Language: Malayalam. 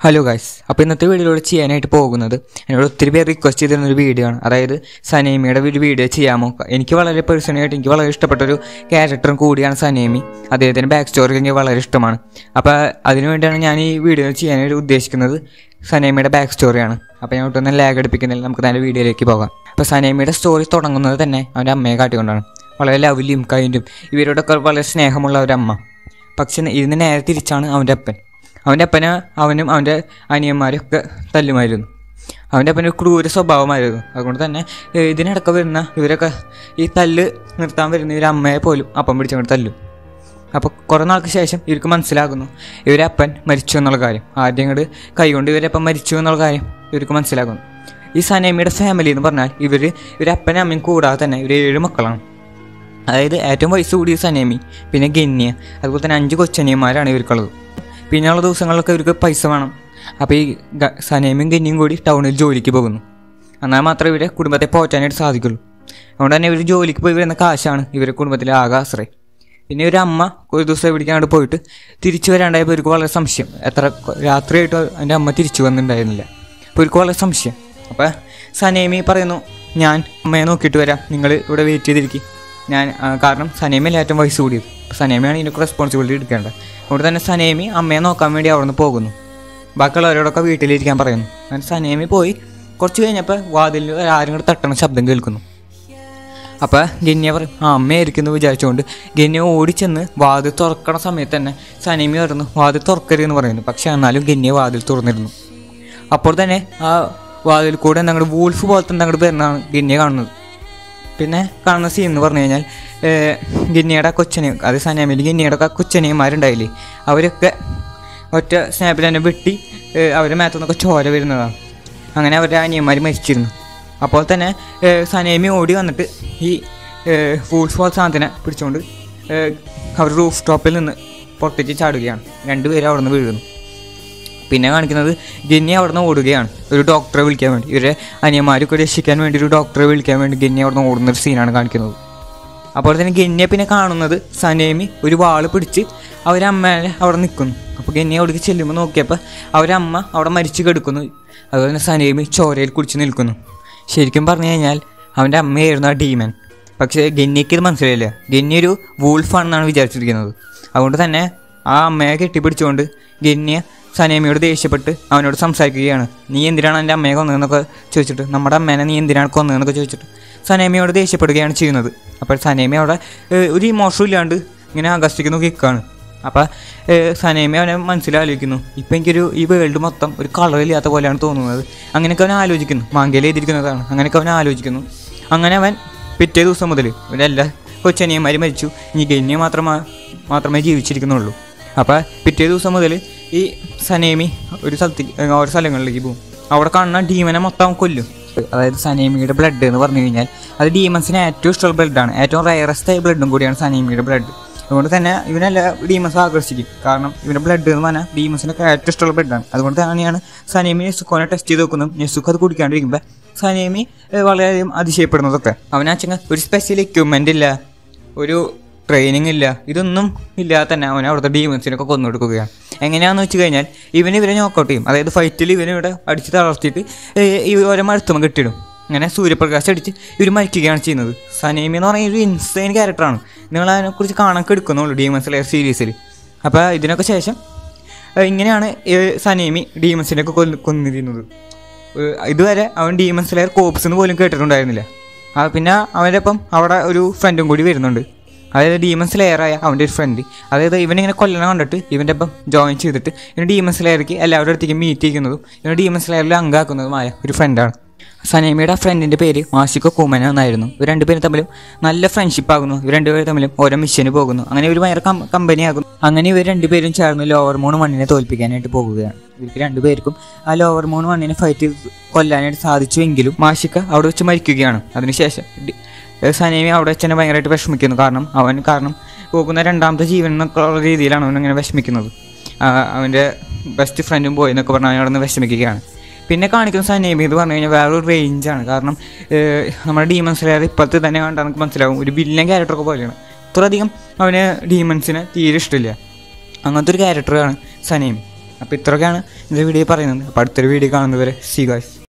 ഹലോ ഗൈസ് അപ്പോൾ ഇന്നത്തെ വീഡിയോയിലൂടെ ചെയ്യാനായിട്ട് പോകുന്നത് എന്നോട് ഒത്തിരി പേര് റിക്വസ്റ്റ് ചെയ്തിരുന്ന ഒരു വീഡിയോ ആണ് അതായത് സനേമിയുടെ ഒരു വീഡിയോ ചെയ്യാമോ എനിക്ക് വളരെ പേഴ്സണലായിട്ട് എനിക്ക് വളരെ ഇഷ്ടപ്പെട്ട ഒരു ക്യാരക്ടറും കൂടിയാണ് സനേമി അദ്ദേഹത്തിൻ്റെ ബാക്ക് സ്റ്റോറി എനിക്ക് വളരെ ഇഷ്ടമാണ് അപ്പോൾ അതിനുവേണ്ടിയാണ് ഞാൻ ഈ വീഡിയോ ചെയ്യാനായിട്ട് ഉദ്ദേശിക്കുന്നത് സനേമിയുടെ ബാക്ക് സ്റ്റോറിയാണ് അപ്പോൾ ഞാൻ ഒട്ടൊന്നും ലാഗ് അടുപ്പിക്കുന്നില്ല നമുക്ക് നല്ല വീഡിയോയിലേക്ക് പോകാം അപ്പോൾ സനേമിയുടെ സ്റ്റോറി തുടങ്ങുന്നത് തന്നെ അവൻ്റെ അമ്മയെ കാട്ടിക്കൊണ്ടാണ് വളരെ ലവ്ലിയും കൈൻഡും ഇവരോടൊക്കെ വളരെ സ്നേഹമുള്ള ഒരു അമ്മ പക്ഷെ ഇതിന് നേരെ തിരിച്ചാണ് അവൻ്റെ അപ്പൻ അവൻ്റെ അപ്പന് അവനും അവൻ്റെ അനിയന്മാരൊക്കെ തല്ലുമായിരുന്നു അവൻ്റെ അപ്പന് ഒരു ക്രൂര സ്വഭാവമായിരുന്നു അതുകൊണ്ട് തന്നെ ഏഹ്, ഇതിനിടക്ക് വരുന്ന ഇവരൊക്കെ ഈ തല്ല് നിർത്താൻ വരുന്ന ഇവരെ അമ്മയെ പോലും അപ്പം പിടിച്ചങ്ങോട്ട് തല്ലും അപ്പോൾ കുറേ നാൾക്ക് ശേഷം ഇവർക്ക് മനസ്സിലാകുന്നു ഇവരെ അപ്പൻ മരിച്ചു എന്നുള്ള കാര്യം ആദ്യം ഇങ്ങോട്ട് കൈകൊണ്ട് ഇവരപ്പം മരിച്ചു എന്നുള്ള കാര്യം ഇവർക്ക് മനസ്സിലാകുന്നു ഈ സനേമിയുടെ ഫാമിലി എന്ന് പറഞ്ഞാൽ ഇവർ ഇവരെ അപ്പനും അമ്മയും കൂടാതെ തന്നെ ഇവർ ഏഴ് മക്കളാണ് അതായത് ഏറ്റവും വയസ്സ് കൂടിയ സനേമി പിന്നെ ഗന്യ അതുപോലെ തന്നെ അഞ്ച് കൊച്ചനിയന്മാരാണ് ഇവർക്കുള്ളത് പിന്നെയുള്ള ദിവസങ്ങളിലൊക്കെ ഇവർക്ക് പൈസ വേണം അപ്പോൾ ഈ ഗ- സനേമിയും ഗന്യയും കൂടി ടൗണിൽ ജോലിക്ക് പോകുന്നു എന്നാൽ മാത്രമേ ഇവരെ കുടുംബത്തെ പോറ്റാനായിട്ട് സാധിക്കുള്ളൂ അതുകൊണ്ട് തന്നെ ഇവർ ജോലിക്ക് പോയി വരുന്ന കാശാണ് ഇവരുടെ കുടുംബത്തിലെ ആകെ ആശ്രയം പിന്നെ ഒരു അമ്മ ഒരു ദിവസം എവിടേക്ക് അങ്ങോട്ട് പോയിട്ട് തിരിച്ചു വരാണ്ടായപ്പോൾ ഇവർക്ക് വളരെ സംശയം എത്ര കൊ- രാത്രിയായിട്ട് എൻ്റെ അമ്മ തിരിച്ചു വന്നിട്ടുണ്ടായിരുന്നില്ല അപ്പോൾ ഇവർക്ക് വളരെ സംശയം അപ്പോൾ സനേമി പറയുന്നു ഞാൻ അമ്മയെ നോക്കിയിട്ട് വരാം നിങ്ങൾ ഇവിടെ വെയിറ്റ് ചെയ്തിരിക്കും ഞാൻ ആ, കാരണം സനേമിയല്ല ഏറ്റവും വയസ്സ് കൂടിയത് അപ്പോൾ സനേമിയാണ് ഇതിൻ്റെ റെസ്പോൺസിബിലിറ്റി എടുക്കേണ്ടത് അതുകൊണ്ട് തന്നെ സനേമി അമ്മയെ നോക്കാൻ വേണ്ടി അവിടെ നിന്ന് പോകുന്നു ബാക്കിയുള്ളവരോടൊക്കെ വീട്ടിലിരിക്കാൻ പറയുന്നു അങ്ങനെ സനേമി പോയി കുറച്ച് കഴിഞ്ഞപ്പോൾ വാതിലിൽ ആരും കൂടെ തട്ടണ ശബ്ദം കേൾക്കുന്നു അപ്പോൾ ഗന്യ പറയും ആ അമ്മയായിരിക്കും എന്ന് വിചാരിച്ചുകൊണ്ട് ഗന്യ ഓടിച്ചെന്ന് വാതിൽ തുറക്കണ സമയത്ത് തന്നെ സനേമി പറഞ്ഞു വാതിൽ തുറക്കരുതെന്ന് പറയുന്നു പക്ഷെ എന്നാലും ഗന്യ വാതിൽ തുറന്നിരുന്നു അപ്പോൾ തന്നെ ആ വാതിൽ കൂടെ ഞങ്ങളുടെ വൂൾഫ് പോലത്തെ ഞങ്ങളുടെ വരുന്നതാണ് ഗന്യ കാണുന്നത് പിന്നെ കാണുന്ന സീൻ എന്ന് പറഞ്ഞു കഴിഞ്ഞാൽ ഏഹ്, ഗിന്നിയുടെ കൊച്ചനെ അത് സനാമിൽ ഗിന്നിയുടെ ഒക്കെ കൊച്ചനിയന്മാരുണ്ടായില്ലേ അവരൊക്കെ ഒറ്റ സ്നാപ്പിൽ തന്നെ വെട്ടി ഏഹ്, അവരുടെ മേത്തു നിന്നൊക്കെ ചോര വരുന്നതാണ് അങ്ങനെ അവരുടെ അനിയന്മാർ മരിച്ചിരുന്നു അപ്പോൾ തന്നെ ഏഹ്, സനേമി ഓടി വന്നിട്ട് ഈ ഫൂൾസ് പോൽ സാധനത്തിനെ പിടിച്ചുകൊണ്ട് ഏഹ്, അവർ റൂഫ് ടോപ്പിൽ നിന്ന് പുറത്തേക്ക് ചാടുകയാണ് രണ്ടുപേരും അവിടെ നിന്ന് വീഴുന്നു പിന്നെ കാണിക്കുന്നത് ഗന്നി അവിടെ നിന്ന് ഓടുകയാണ് ഒരു ഡോക്ടറെ വിളിക്കാൻ വേണ്ടി ഇവരെ അനിയന്മാരൊക്കെ രക്ഷിക്കാൻ വേണ്ടി ഒരു ഡോക്ടറെ വിളിക്കാൻ വേണ്ടി ഗന്നി അവിടെ നിന്ന് ഓടുന്ന ഒരു സീനാണ് കാണിക്കുന്നത് അപ്പോൾ തന്നെ ഗന്നിയെ പിന്നെ കാണുന്നത് സനേമി ഒരു വാള് പിടിച്ച് അവരമ്മേനെ അവിടെ നിൽക്കുന്നു അപ്പോൾ ഗന്നി അവിടേക്ക് ചെല്ലുമ്പോൾ നോക്കിയപ്പോൾ അവരമ്മ അവിടെ മരിച്ചു കിടക്കുന്നു അതുപോലെ തന്നെ സനേമി ചോരയിൽ കുടിച്ച് നിൽക്കുന്നു ശരിക്കും പറഞ്ഞു കഴിഞ്ഞാൽ അവൻ്റെ അമ്മയായിരുന്നു ആ ഡീമൻ പക്ഷേ ഗന്നിക്ക് ഇത് മനസ്സിലായില്ല ഗന്നി ഒരു വൂൾഫാണെന്നാണ് വിചാരിച്ചിരിക്കുന്നത് അതുകൊണ്ട് തന്നെ ആ അമ്മയെ കെട്ടിപ്പിടിച്ചുകൊണ്ട് ഗന്യ സനേമിയോട് ദേഷ്യപ്പെട്ട് അവനോട് സംസാരിക്കുകയാണ് നീ എന്തിനാണ് എൻ്റെ അമ്മയെ കൊന്നതെന്നൊക്കെ ചോദിച്ചിട്ട് നമ്മുടെ അമ്മേനെ നീ എന്തിനാണ് കൊന്നതെന്നൊക്കെ ചോദിച്ചിട്ട് സനേമിയോട് ദേഷ്യപ്പെടുകയാണ് ചെയ്യുന്നത് അപ്പോൾ സനേമി അവിടെ ഏഹ്, ഒരു ഇമോഷൻ ഇല്ലാണ്ട് ഇങ്ങനെ ആകർഷിക്കുന്നു കിക്കാണ് അപ്പോൾ സനേമി അവനെ മനസ്സിലാലോചിക്കുന്നു ഇപ്പം എനിക്കൊരു ഈ വേൾഡ് മൊത്തം ഒരു കളറില്ലാത്ത പോലെയാണ് തോന്നുന്നത് അങ്ങനെയൊക്കെ അവൻ ആലോചിക്കുന്നു മാങ്കയിൽ എഴുതിയിരിക്കുന്നതാണ് അങ്ങനെയൊക്കെ അവൻ ആലോചിക്കുന്നു അങ്ങനെ അവൻ പിറ്റേ ദിവസം മുതൽ ഇവരെല്ലാ കൊച്ചനിയന്മാർ മരിച്ചു ഇനി ഗന്യ മാത്രമാ മാത്രമേ ജീവിച്ചിരിക്കുന്നുള്ളൂ അപ്പോൾ പിറ്റേ ദിവസം മുതൽ ഈ സനേമി ഒരു സ്ഥലത്തേക്ക് ഏ, ഓരോ സ്ഥലങ്ങളിലേക്ക് പോകും അവിടെ കാണുന്ന ഡീമനെ മൊത്തം അവൻ കൊല്ലും അതായത് സനേമിയുടെ ബ്ലഡ് എന്ന് പറഞ്ഞു കഴിഞ്ഞാൽ അത് ഡീമൻസിന് ഏറ്റവും ഇഷ്ടമുള്ള ബ്ലഡാണ് ഏറ്റവും റയറസ്റ്റ് ആയ ബ്ലഡും കൂടിയാണ് സനേമിയുടെ ബ്ലഡ് അതുകൊണ്ട് തന്നെ ഇവനെല്ലാ ഡീമൻസ് ആകർഷിക്കും കാരണം ഇവൻ്റെ ബ്ലഡ് എന്ന് പറഞ്ഞാൽ ഡീമൻസിനൊക്കെ ഏറ്റവും ഇഷ്ടമുള്ള ബ്ലഡാണ് അതുകൊണ്ട് തന്നെയാണ് സനേമി നെസുക്കോനെ ടെസ്റ്റ് ചെയ്ത് നോക്കുന്നതും നെസുക്ക് അത് കുടിക്കാണ്ടിരിക്കുമ്പോൾ സനേമി ഏ, വളരെയധികം അതിശയപ്പെടുന്നതൊക്കെ അവനാച്ചെങ്കിൽ ഒരു സ്പെഷ്യൽ എക്യുപ്മെൻ്റ് ഇല്ല ഒരു ട്രെയിനിങ് ഇല്ല ഇതൊന്നും ഇല്ലാതെ തന്നെ അവനെ അവിടുത്തെ ഡീമൻസിനൊക്കെ കൊന്നു കൊടുക്കുകയാണ് എങ്ങനെയാണെന്ന് വെച്ച് കഴിഞ്ഞാൽ ഇവന് ഇവരെ നോക്കൗട്ട് ചെയ്യും അതായത് ഫൈറ്റിൽ ഇവനെ ഇവിടെ അടിച്ച് തളർത്തിയിട്ട് ഈ ഓരോ മരുത്തുമ്പോൾ കെട്ടിടും അങ്ങനെ സൂര്യപ്രകാശം അടിച്ച് ഇവർ മരിക്കുകയാണ് ചെയ്യുന്നത് സനേമി എന്ന് പറഞ്ഞാൽ ഒരു ഇൻസൈൻ ക്യാരക്ടറാണ് നിങ്ങൾ അതിനെക്കുറിച്ച് കാണാൻ എടുക്കുന്നുള്ളൂ ഡീമൻസ് ലെയർ സീരീസിൽ അപ്പോൾ ഇതിനൊക്കെ ശേഷം ഏഹ് ഇങ്ങനെയാണ് ഏഹ് സനേമി ഡീമൻസിനെയൊക്കെ കൊന്ന് കൊന്നിരുന്നത് ഏഹ് ഇതുവരെ അവൻ ഡീമൻസ് ലെയർ കോപ്സ് എന്ന് പോലും കേട്ടിട്ടുണ്ടായിരുന്നില്ല ആ പിന്നെ അവൻ്റെ ഒപ്പം അവിടെ ഒരു ഫ്രണ്ടും കൂടി വരുന്നുണ്ട് അതായത് ഡീമൻസ് ലെയറായ അവൻ്റെ ഒരു ഫ്രണ്ട് അതായത് ഇവനിങ്ങനെ കൊല്ലണം കണ്ടിട്ട് ഇവൻ്റെ ഒപ്പം ജോയിൻ ചെയ്തിട്ട് ഇവന് ഡീമൻസ് ലെയർക്ക് എല്ലാവരുടെ അടുത്തേക്ക് മീറ്റ് ചെയ്യുന്നതും ഇവന് ഡീമൻസ് ലെയറിൽ അംഗമാക്കുന്നതുമായ ഒരു ഫ്രണ്ടാണ് സനേമിയുടെ ഫ്രണ്ടിൻ്റെ പേര് മാഷിക്കോ കുമന എന്നായിരുന്നു ഇവർ രണ്ടുപേരും തമ്മിലും നല്ല ഫ്രണ്ട്ഷിപ്പ് ആകുന്നു ഇവർ രണ്ടുപേരും തമ്മിലും ഓരോ മിഷന് പോകുന്നു അങ്ങനെ ഇവർ ഭയങ്കര കമ്പനി ആകുന്നു അങ്ങനെ ഇവർ രണ്ടുപേരും ചേർന്ന് ലോവർ മൂൺ മണ്ണിനെ തോൽപ്പിക്കാനായിട്ട് പോകുകയാണ് ഇവർക്ക് രണ്ടുപേർക്കും ആ ലോവർ മൂൺ മണ്ണിനെ ഫൈറ്റ് ചെയ്ത് കൊല്ലാനായിട്ട് സാധിച്ചുവെങ്കിലും മാഷിക്ക അവിടെ വെച്ച് മരിക്കുകയാണ് അതിനുശേഷം ഡി- ഏഹ് സനേമി അവിടെ വെച്ച് തന്നെ ഭയങ്കരമായിട്ട് വിഷമിക്കുന്നു കാരണം അവൻ കാരണം പോകുന്ന രണ്ടാമത്തെ ജീവൻ എന്നൊക്കെ ഉള്ള രീതിയിലാണ് അവൻ ഇങ്ങനെ വിഷമിക്കുന്നത് ആ, അവൻ്റെ ബെസ്റ്റ് ഫ്രണ്ടും പോയി എന്നൊക്കെ പറഞ്ഞ് അവൻ അവിടെ നിന്ന് വിഷമിക്കുകയാണ് പിന്നെ കാണിക്കുന്ന സനേമി എന്ന് പറഞ്ഞു കഴിഞ്ഞാൽ വേറൊരു റേഞ്ചാണ് കാരണം ഏഹ്, നമ്മുടെ ഡീമൻസ് ലെയർ ഇപ്പോഴത്തെ തന്നെ കണ്ടാൽ നമുക്ക് മനസ്സിലാവും ഒരു വില്ലൻ ക്യാരക്ടറൊക്കെ പോലെയാണ് അത്രയധികം അവന് ഡീമൻസിനെ തീരെ ഇഷ്ടമില്ല അങ്ങനത്തെ ഒരു ക്യാരക്ടറാണ് സനേമി അപ്പോൾ ഇത്രയൊക്കെയാണ് ഇന്നത്തെ വീഡിയോ പറയുന്നത് അപ്പോൾ അടുത്തൊരു വീഡിയോ കാണുന്നവരെ സി ഗായ്സ്